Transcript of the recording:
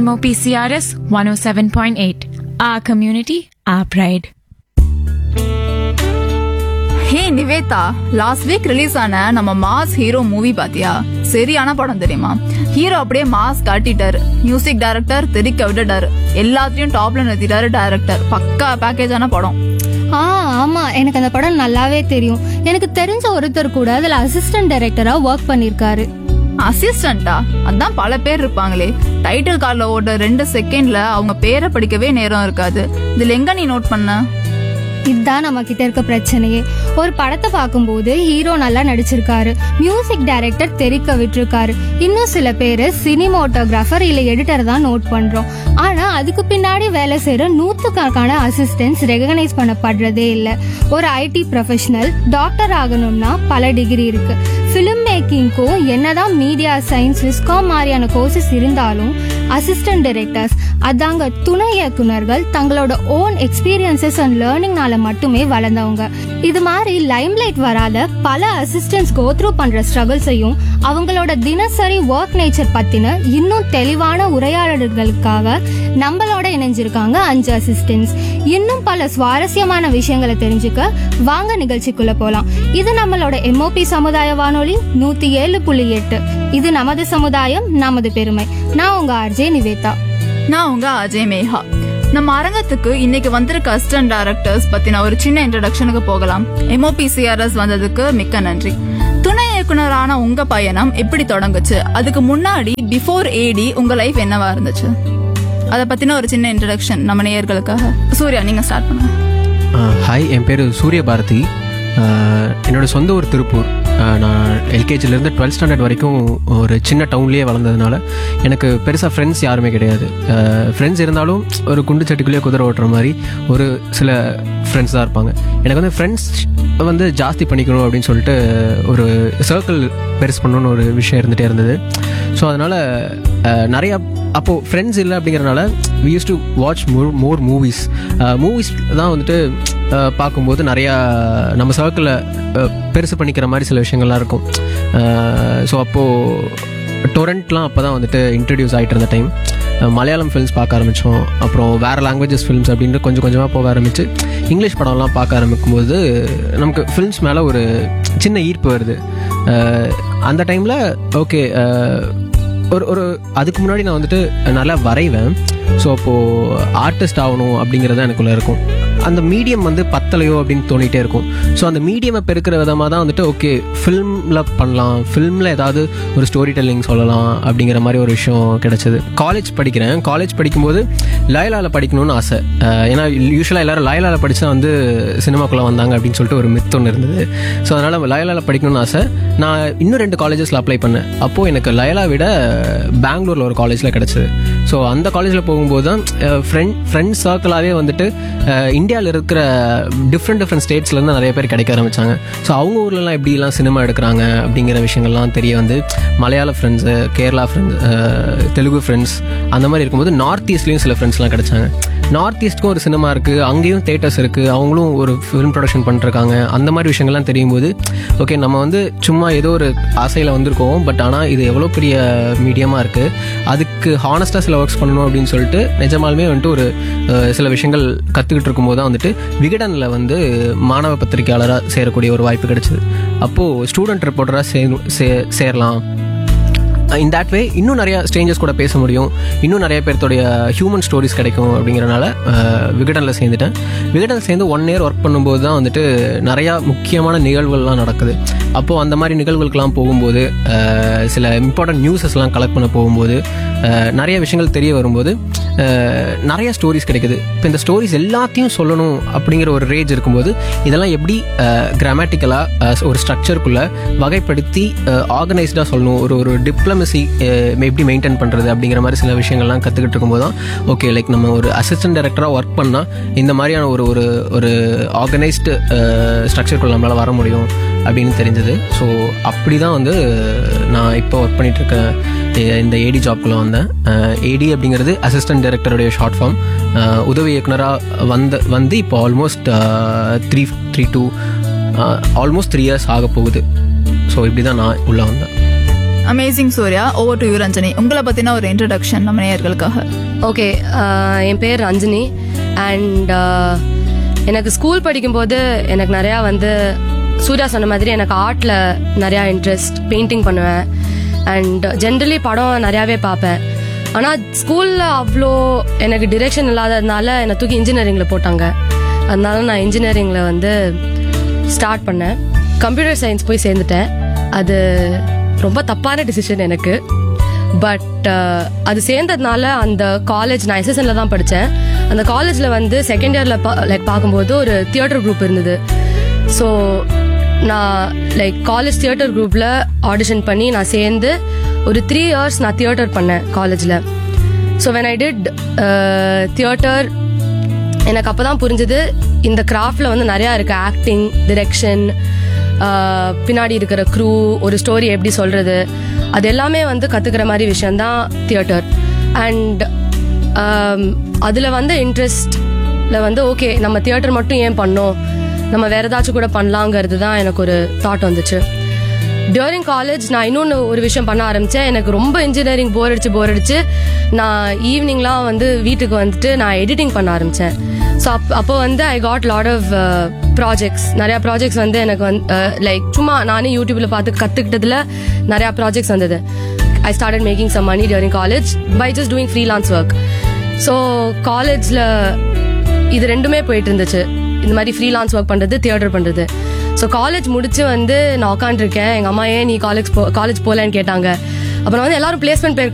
MOPCRS 107.8. Our community, our pride. Hey Nivetha last week release ஆன நம்ம mass hero movie பாத்தியா சரியான படம் தெரியுமா ஹீரோ அப்படியே மாஸ் காட்டிட்டாரு மியூசிக் டைரக்டர் தெரிக்க விட்டுட்டாரு எல்லாத்தையும் டாப்ல நிறுத்திட்டாரு டைரக்டர் பக்கா பேக்கேஜான படம் ஆ ஆமா எனக்கு அந்த படம் நல்லாவே தெரியும் எனக்கு தெரிஞ்ச ஒருத்தர் கூட அதுல அசிஸ்டன்ட் டைரக்டரா ஒர்க் பண்ணிருக்காரு அசிஸ்டண்டா அதான் பல பேர் இருப்பாங்களே டைட்டில் கார்டுல ஓட ரெண்டு செகண்ட்ல அவங்க பேரை படிக்கவே நேரம் இருக்காது இதுல எங்க நீ நோட் பண்ண இதுதான் நம்ம கிட்ட இருக்க பிரச்சனையே ஒரு படத்தை பார்க்கும்போது ஹீரோ நல்லா நடிச்சிருக்காரு மியூசிக் டைரக்டர் தெரிக்க விட்டுருக்காரு இன்னும் சில பேர் சினிமோட்டோகிராஃபர் இல்ல எடிட்டர் தான் நோட் பண்றோம் ஆனா அதுக்கு பின்னாடி வேலை செய்யற நூத்துக்கணக்கான அசிஸ்டன்ட்ஸ் ரெகனைஸ் பண்ணப்படுறதே இல்ல ஒரு ஐடி ப்ரொஃபஷனல் டாக்டர் ஆகணும்னா பல டிகிரி இருக்கு ஃபிலிம் மேக்கிங்க்கும் என்னதான் மீடியா சயின்ஸ் விஸ்காம் மாதிரியான கோர்சஸ் இருந்தாலும் அசிஸ்டன்ட் டைரக்டர்ஸ் அதாங்க துணை இயக்குனர்கள் தங்களோட ஓன் எக்ஸ்பீரியன்சஸ் அண்ட் லேர்னிங்னால மட்டுமே வளர்ந்தவங்க இது மாதிரி லைம்லைட் வராத பல அசிஸ்டன்ட்ஸ் கோ த்ரூ பண்ற ஸ்ட்ரகிள்ஸையும் அவங்களோட தினசரி ஒர்க் நேச்சர் பத்தின இன்னும் தெளிவான உரையாடல்களுக்காக நம்மளோட இணைஞ்சிருக்காங்க அஞ்சு அசிஸ்டன்ட்ஸ் இன்னும் பல சுவாரஸ்யமான விஷயங்களை தெரிஞ்சுக்க வாங்க நிகழ்ச்சிக்குள்ள போலாம் இது நம்மளோட எம்ஓபி சமுதாய வானொலி நூத்தி ஏழு புள்ளி எட்டு இது நமது சமுதாயம் நமது பெருமை நான் உங்க ஆர்ஜே நிவேதா நான் உங்க அஜய் மேஹா நம்ம அரங்கத்துக்கு இன்னைக்கு வந்திருக்க அசிஸ்டன்ட் டைரக்டர்ஸ் பத்தின ஒரு சின்ன இன்ட்ரடக்ஷனுக்கு போகலாம் எம்ஓபிசிஆர்எஸ் வந்ததுக்கு மிக்க நன்றி துணை இயக்குனரான உங்க பயணம் எப்படி தொடங்குச்சு அதுக்கு முன்னாடி பிஃபோர் ஏடி உங்க லைஃப் என்னவா இருந்துச்சு அத பத்தின ஒரு சின்ன இன்ட்ரடக்ஷன் நம்ம நேயர்களுக்காக சூர்யா நீங்க ஸ்டார்ட் பண்ணுங்க ஹாய் என் பேர் சூரிய பாரதி ஆஹ் என்னோட சொந்த ஊர் திருப்பூர் ஆஹ் நான் எல்கேஜிலேருந்து டுவெல்த் ஸ்டாண்டர்ட் வரைக்கும் ஒரு சின்ன டவுன்லேயே வளர்ந்ததுனால எனக்கு பெருசாக ஃப்ரெண்ட்ஸ் யாருமே கிடையாது ஃப்ரெண்ட்ஸ் இருந்தாலும் ஒரு குண்டு சட்டிக்குள்ளேயே குதிரை ஓட்டுற மாதிரி ஒரு சில ஃப்ரெண்ட்ஸ் தான் இருப்பாங்க எனக்கு வந்து ஃப்ரெண்ட்ஸ் வந்து ஜாஸ்தி பண்ணிக்கணும் அப்படின்னு சொல்லிட்டு ஒரு சர்க்கிள் பெருசு பண்ணணும்னு ஒரு விஷயம் இருந்துகிட்டே இருந்தது ஸோ அதனால் நிறையா அப்போது ஃப்ரெண்ட்ஸ் இல்லை அப்படிங்கிறனால we use to watch more more movies movies தான் வந்துட்டு அஹ், பார்க்கும்போது நிறையா நம்ம சர்க்கிளில் பெருசு பண்ணிக்கிற மாதிரி சில விஷயங்கள்லாம் இருக்கும் ஸோ அப்போது டொரண்ட்லாம் அப்போ தான் வந்துட்டு இன்ட்ரடியூஸ் ஆகிட்டு இருந்த டைம் மலையாளம் ஃபிலிம்ஸ் பார்க்க ஆரம்பித்தோம் அப்புறம் வேறு லாங்குவேஜஸ் ஃபிலிம்ஸ் அப்படின்ட்டு கொஞ்சம் கொஞ்சமாக போக ஆரம்பித்து இங்கிலீஷ் படம்லாம் பார்க்க ஆரம்பிக்கும்போது நமக்கு ஃபிலிம்ஸ் மேலே ஒரு சின்ன ஈர்ப்பு வருது அஹ், அந்த டைமில் ஓகே ஒரு ஒரு அதுக்கு முன்னாடி நான் வந்துட்டு நல்லா வரைவேன் ஸோ அப்போது ஆர்டிஸ்ட் ஆகணும் அப்படிங்கிறது எனக்குள்ளே இருக்கும் அந்த மீடியம் வந்து பத்தலையோ அப்படின்னு தோணிகிட்டே இருக்கும் ஸோ அந்த மீடியமை பெருக்கிற விதமாக தான் வந்துட்டு ஓகே ஃபில்மில் பண்ணலாம் ஃபில்மில் ஏதாவது ஒரு ஸ்டோரி டெல்லிங் சொல்லலாம் அப்படிங்கிற மாதிரி ஒரு விஷயம் கிடைச்சது காலேஜ் படிக்கிறேன் காலேஜ் படிக்கும்போது லயலாவில் படிக்கணும்னு ஆசை அஹ் ஏன்னா யூஸ்வலாக எல்லாரும் லயலாவில் படிச்சு தான் வந்து சினிமாக்குள்ளே வந்தாங்க அப்படின்னு சொல்லிட்டு ஒரு மித் ஒன்று இருந்தது ஸோ அதனால் லயலாவில் படிக்கணும்னு ஆசை நான் இன்னும் ரெண்டு காலேஜஸில் அப்ளை பண்ணேன் அப்போது எனக்கு லயலா விட பெங்களூரில் ஒரு காலேஜில் கிடச்சிது ஸோ அந்த காலேஜில் போகும்போது தான் ஃப்ரெண்ட் ஃப்ரெண்ட்ஸ் சர்க்கிளாகவே வந்துட்டு இந்தியாவில் இருக்கிற டிஃப்ரெண்ட் டிஃப்ரெண்ட் ஸ்டேட்ஸ்லேருந்து நிறைய பேர் கிடைக்க ஆரம்பித்தாங்க ஸோ அவங்க ஊர்லலாம் எப்படிலாம் சினிமா எடுக்கிறாங்க அப்படிங்கிற விஷயங்கள்லாம் தெரிய வந்து மலையாள friends Kerala friends Telugu friends அந்த மாதிரி இருக்கும்போது நார்த் ஈஸ்ட்லேயும் சில ஃப்ரெண்ட்ஸ்லாம் கிடைச்சாங்க நார்த் ஈஸ்ட்க்கும் ஒரு சினிமா இருக்குது அங்கேயும் தேட்டர்ஸ் இருக்குது அவங்களும் ஒரு ஃபிலிம் ப்ரொடக்ஷன் பண்ணிருக்காங்க அந்த மாதிரி விஷயங்கள்லாம் தெரியும் போது ஓகே நம்ம வந்து சும்மா ஏதோ ஒரு ஆசையில் வந்திருக்கோம் பட் ஆனால் இது எவ்வளோ பெரிய மீடியமாக இருக்குது அதுக்கு ஹானஸ்ட்டாக சில ஒர்க்ஸ் பண்ணணும் அப்படின்னு சொல்லிட்டு நிஜமாலுமே வந்துட்டு ஒரு அஹ், சில விஷயங்கள் கற்றுக்கிட்டு இருக்கும்போது தான் வந்துட்டு விகடனில் வந்து மாணவ பத்திரிகையாளராக சேரக்கூடிய ஒரு வாய்ப்பு கிடைச்சிது அப்போது ஸ்டூடெண்ட் ரிப்போர்ட்டராக சே சே- சேரலாம் இன் தட் வே இன்னும் நிறைய ஸ்ட்ரேஞ்சர்ஸ் கூட பேச முடியும் இன்னும் நிறைய பேர்த்தோடைய ஹியூமன் ஸ்டோரிஸ் கிடைக்கும் அப்படிங்கிறனால விகடனில் சேர்ந்துட்டேன் விகடனில் சேர்ந்து ஒன் இயர் ஒர்க் பண்ணும்போது தான் வந்துட்டு நிறையா முக்கியமான நிகழ்வுகள்லாம் நடக்குது அப்போது அந்த மாதிரி நிகழ்வுகளுக்கெல்லாம் போகும்போது அஹ், சில இம்பார்ட்டன்ட் நியூஸஸ்லாம் கலெக்ட் பண்ண போகும்போது அஹ், நிறைய விஷயங்கள் தெரிய வரும்போது அஹ், நிறைய ஸ்டோரிஸ் கிடைக்குது இப்போ இந்த ஸ்டோரிஸ் எல்லாத்தையும் சொல்லணும் அப்படிங்கிற ஒரு ரேஜ் இருக்கும்போது இதெல்லாம் எப்படி கிராமட்டிக்கலாக ஒரு ஸ்ட்ரக்சருக்குள்ளே வகைப்படுத்தி ஆர்கனைஸ்டாக சொல்லணும் ஒரு ஒரு டிப்ளமசி எப்படி மெயின்டைன் பண்ணுறது அப்படிங்கிற மாதிரி சில விஷயங்கள்லாம் கற்றுக்கிட்டு இருக்கும்போது தான் ஓகே லைக் நம்ம ஒரு அசிஸ்டன்ட் டைரக்டராக ஒர்க் பண்ணால் இந்த மாதிரியான ஒரு ஒரு ஒரு ஆர்கனைஸ்டு ஸ்ட்ரக்சருக்குள்ள நம்மளால் வர முடியும் அப்படின்னு தெரிஞ்சது ஸோ அப்படி தான் வந்து நான் இப்போ ஒர்க் பண்ணிட்டு இருக்கேன் எ- இந்த ஏடி ஜாப்குள்ளே வந்தேன் ஏடி அப்படிங்கிறது அசிஸ்டன்ட் டைரக்டருடைய ஷார்ட் ஃபார்ம் உதவி இயக்குனராக வந்த வந்து இப்போ almost three three two almost three years ஆக போகுது ஸோ இப்படி தான் நான் உள்ளே வந்தேன் amazing Surya over to you Ranjani உங்களை பத்தின ஒரு இன்ட்ரடக்ஷன் நம்ம நேயர்களுக்காக ஓகே என் பேர் ரஞ்சினி அண்ட் எனக்கு ஸ்கூல் படிக்கும்போது எனக்கு நிறையா வந்து சூர்யா சொன்ன மாதிரி எனக்கு ஆர்ட்டில் நிறையா இன்ட்ரெஸ்ட் பெயிண்டிங் பண்ணுவேன் அண்ட் ஜென்ரலி படம் நிறையாவே பார்ப்பேன் ஆனால் ஸ்கூலில் அவ்வளோ எனக்கு டிரெக்ஷன் இல்லாததுனால என்னை தூக்கி இன்ஜினியரிங்கில் போட்டாங்க அதனால நான் இன்ஜினியரிங்கில் வந்து ஸ்டார்ட் பண்ணேன் கம்ப்யூட்டர் சயின்ஸ் போய் சேர்ந்துட்டேன் அது ரொம்ப தப்பான டிசிஷன் எனக்கு பட் அது சேர்ந்ததுனால அந்த காலேஜ் நான் எஸ்எஸ்என்ல தான் படித்தேன் அந்த காலேஜில் வந்து செகண்ட் இயரில் லைக் பார்க்கும்போது ஒரு தியேட்டர் குரூப் இருந்தது ஸோ நான் லைக் காலேஜ் தியேட்டர் குரூப்பில் ஆடிஷன் பண்ணி நான் சேர்ந்து ஒரு த்ரீ இயர்ஸ் நான் தியேட்டர் பண்ணேன் காலேஜில் so when I did theatre எனக்கு அப்போ தான் புரிஞ்சது இந்த கிராஃப்டில் வந்து நிறையா இருக்குது ஆக்டிங் டிரெக்ஷன் பின்னாடி இருக்கிற க்ரூ ஒரு ஸ்டோரி எப்படி சொல்கிறது அது எல்லாமே வந்து கற்றுக்கிற மாதிரி விஷயந்தான் தியேட்டர் அண்ட் அதில் வந்து இன்ட்ரெஸ்டில் வந்து ஓகே நம்ம தியேட்டர் மட்டும் ஏன் பண்ணோம் நம்ம வேற ஏதாச்சும் கூட பண்ணலாங்கிறது தான் எனக்கு ஒரு தாட் வந்துச்சு டியூரிங் காலேஜ் நான் இன்னொன்று ஒரு விஷயம் பண்ண ஆரம்பித்தேன் எனக்கு ரொம்ப இன்ஜினியரிங் போர் அடிச்சு போர் அடிச்சு நான் ஈவினிங்லாம் வந்து வீட்டுக்கு வந்துட்டு நான் எடிட்டிங் பண்ண ஆரம்பித்தேன் ஸோ அப் அப்போ வந்து I got lot of projects நிறையா ப்ராஜெக்ட்ஸ் வந்து எனக்கு வந்து லைக் சும்மா நானே யூடியூப்பில் பார்த்து கற்றுக்கிட்டதுல நிறையா ப்ராஜெக்ட்ஸ் வந்தது I started making some money during college by just doing freelance work so காலேஜில் இது ரெண்டுமே போயிட்டு இருந்துச்சு இந்த மாதிரி ஃப்ரீலான்ஸ் ஒர்க் பண்ணுறது தியேட்டர் பண்ணுறது ஸோ காலேஜ் முடிச்சு வந்து நான் உட்காந்துருக்கேன் எங்கள் அம்மா ஏன் நீ காலேஜ் போ காலேஜ் போகலன்னு கேட்டாங்க அப்புறம் வந்து எல்லாரும் பிளேஸ்மெண்ட்